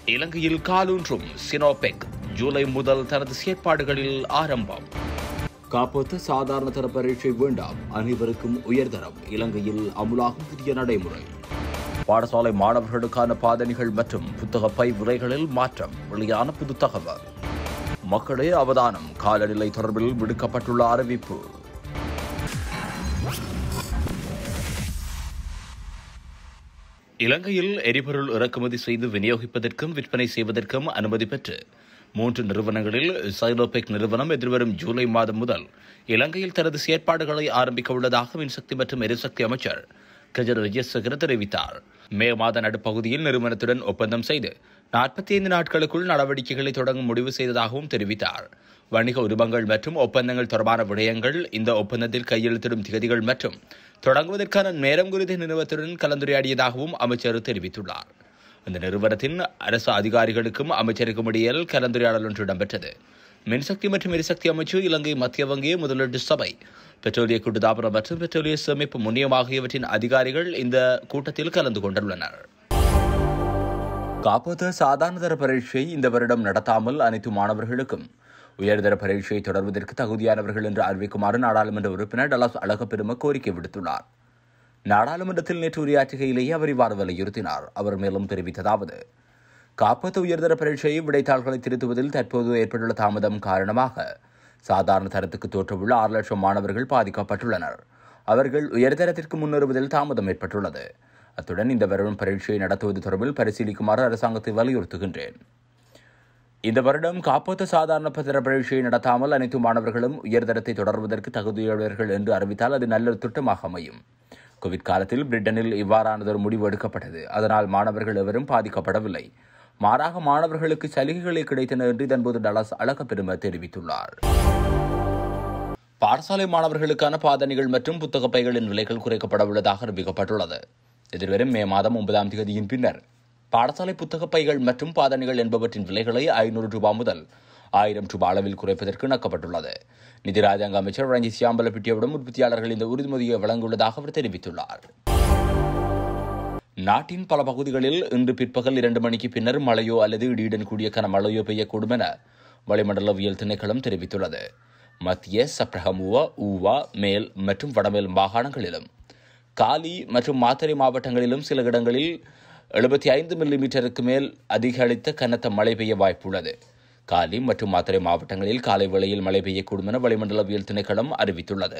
இலங்கையில் காலூன்றும் சினோபெக் ஜூலை முதல் தனது செயற்பாடுகளில் ஆரம்பம் காப்போத்த சாதாரண தர பரீட்சை வேண்டாம் அனைவருக்கும் உயர்தரம் இலங்கையில் அமுலாகும் புதிய நடைமுறை பாடசாலை மாணவர்களுக்கான பாதணிகள் மற்றும் புத்தக பை விலைகளில் மாற்றம் வெளியான புது தகவல் மக்களே அவதானம் காலநிலை தொடர்பில் விடுக்கப்பட்டுள்ள அறிவிப்பு இலங்கையில் எரிபொருள் இறக்குமதி செய்து விநியோகிப்பதற்கும் விற்பனை செய்வதற்கும் அனுமதி பெற்று மூன்று நிறுவனங்களில் சைலோபெக் நிறுவனம் எதிர்வரும் ஜூலை மாதம் முதல் இலங்கையில் தனது செயற்பாடுகளை ஆரம்பிக்க உள்ளதாக மின்சக்தி மற்றும் எரிசக்தி அமைச்சர் கஜர் விஜயசேகர தெரிவித்தார் மே மாத நடுப்பகுதியில் நிறுவனத்துடன் ஒப்பந்தம் செய்து நாற்பத்தி ஐந்து நாட்களுக்குள் நடவடிக்கைகளை தொடங்க முடிவு செய்ததாகவும் தெரிவித்தார் வணிக உரிமங்கள் மற்றும் ஒப்பந்தங்கள் தொடர்பான விடயங்கள் இந்த ஒப்பந்தத்தில் கையெழுத்திடும் திகதிகள் மற்றும் தொடங்குவதற்கான நேரம் குறித்த நிறுவனத்துடன் கலந்துரையாடியதாகவும் அமைச்சர் தெரிவித்துள்ளார் இந்த நிறுவனத்தின் அரசு அதிகாரிகளுக்கும் அமைச்சருக்கும் இடையில் கலந்துரையாடல் ஒன்று இடம்பெற்றது மின்சக்தி மற்றும் எரிசக்தி அமைச்சு இலங்கை மத்திய வங்கி முதலீட்டு சபை பெட்ரோலிய கூட்டுத்தாபனம் மற்றும் பெட்ரோலிய சேமிப்பு முன்னியம் ஆகியவற்றின் அதிகாரிகள் இந்த கூட்டத்தில் கலந்து கொண்டுள்ளனர் காப்போத சாதாரண தர பரீட்சை இந்த வருடம் நடத்தாமல் அனைத்து மாணவர்களுக்கும் உயர்தர பரீட்சை தொடர்வதற்கு தகுதியானவர்கள் என்று அறிவிக்குமாறு நாடாளுமன்ற உறுப்பினர் டலாஸ் அழகப்பெரும கோரிக்கை விடுத்துள்ளார் நாடாளுமன்றத்தில் நேற்று உரையாற்றுகையிலேயே அவர் இவ்வாறு வலியுறுத்தினார் அவர் மேலும் தெரிவித்ததாவது காப்பத்து உயர்தர பரீட்சையை விடைத்தாள்களை திருத்துவதில் தற்போது ஏற்பட்டுள்ள தாமதம் காரணமாக சாதாரண தரத்துக்கு தோற்றவுள்ள ஆறு லட்சம் மாணவர்கள் பாதிக்கப்பட்டுள்ளனர் அவர்கள் உயர்தரத்திற்கு முன்னேறுவதில் தாமதம் ஏற்பட்டுள்ளது அத்துடன் இந்த வருடம் பரீட்சையை நடத்துவது தொடர்பில் பரிசீலிக்குமாறு அரசாங்கத்தை வலியுறுத்துகின்றேன் இந்த வருடம் காப்போத்த சாதாரண பத்திர பரீட்சையை நடத்தாமல் அனைத்து மாணவர்களும் உயர்தரத்தை தொடர்வதற்கு தகுதியுள்ளவர்கள் என்று அறிவித்தால் அது நல்ல திட்டமாக அமையும் கோவிட் காலத்தில் பிரிட்டனில் இவ்வாறானதொரு முடிவு எடுக்கப்பட்டது அதனால் மாணவர்கள் எவரும் பாதிக்கப்படவில்லை மாறாக மாணவர்களுக்கு சலுகைகளை கிடைத்தன என்று இதன்போது டலாஸ் அழகப்பெரும தெரிவித்துள்ளார் பாடசாலை மாணவர்களுக்கான பாதணிகள் மற்றும் புத்தக பைகளின் விலைகள் குறைக்கப்பட உள்ளதாக அறிவிக்கப்பட்டுள்ளது எதிர்வரும் மே மாதம் ஒன்பதாம் தேதியின் பின்னர் பாடசாலை புத்தக பைகள் மற்றும் பாதணிகள் என்பவற்றின் விலைகளை ஐநூறு ரூபாய் முதல் ஆயிரம் ரூபாய் அளவில் குறைப்பதற்கு இணக்கப்பட்டுள்ளது நிதி ராஜாங்க அமைச்சர் ரஞ்சித் சியாம்பலப்பிட்டியவிடம் உற்பத்தியாளர்கள் இந்த உறுதிமொழியை வழங்கியுள்ளதாக அவர் தெரிவித்துள்ளார் நாட்டின் பல பகுதிகளில் இன்று பிற்பகல் இரண்டு மணிக்கு பின்னர் மழையோ அல்லது இடியுடன் கூடிய கனமழையோ பெய்யக்கூடும் என வளிமண்டலவியல் திணைக்களம் தெரிவித்துள்ளது மத்திய சப்ரஹமுவா ஊவா மேல் மற்றும் வடமேல் மாகாணங்களிலும் காலி மற்றும் மாத்தறை மாவட்டங்களிலும் சில இடங்களில் எழுபத்தி ஐந்து மில்லிமீட்டருக்கு மேல் அதிகரித்த கனத்த மழை பெய்ய வாய்ப்புள்ளது காலி மற்றும் மாத்தறை மாவட்டங்களில் காலை வேளையில் மழை பெய்யக்கூடும் என வளிமண்டலவியல் திணைக்களம் அறிவித்துள்ளது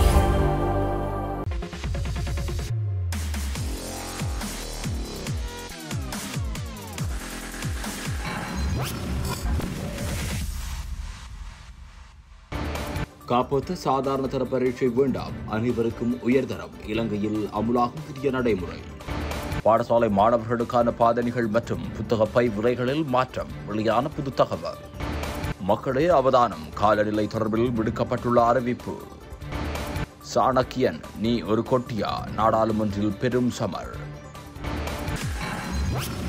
காப்போத்த சாதாரண தர பரீட்சை வேண்டாம் அனைவருக்கும் உயர்தரம் இலங்கையில் அமுலாகும் புதிய நடைமுறை பாடசாலை மாணவர்களுக்கான பாதணிகள் மற்றும் புத்தக பை விலைகளில் மாற்றம் வெளியான புது தகவல் மக்களே அவதானம் காலநிலை தொடர்பில் விடுக்கப்பட்டுள்ள அறிவிப்பு சாணக்கியன் நீ ஒரு கொட்டியா நாடாளுமன்றில் பெரும் சமர்